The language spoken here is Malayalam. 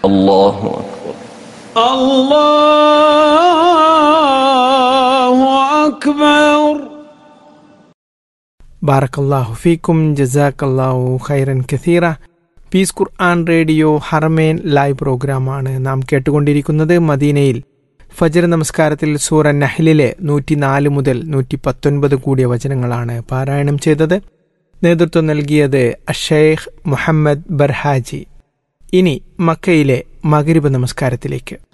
الله أكبر الله أكبر ബാറക്കല്ലാഹു ഫീക്കും ജസാക്കല്ലാഹു ഖൈറൻ കസീറ പീസ് ഖുർആൻ റേഡിയോ ഹറമേൻ ലൈവ് പ്രോഗ്രാമാണ് നാം കേട്ടുകൊണ്ടിരിക്കുന്നത് മദീനയിൽ ഫജർ നമസ്കാരത്തിൽ സൂറ നഹ്ലിലെ നൂറ്റിനാല് മുതൽ നൂറ്റി പത്തൊൻപത് കൂടിയ വചനങ്ങളാണ് പാരായണം ചെയ്തത് നേതൃത്വം നൽകിയത് അഷേഖ് മുഹമ്മദ് ബർഹാജി ഇനി മക്കയിലെ മകരിബ് നമസ്കാരത്തിലേക്ക്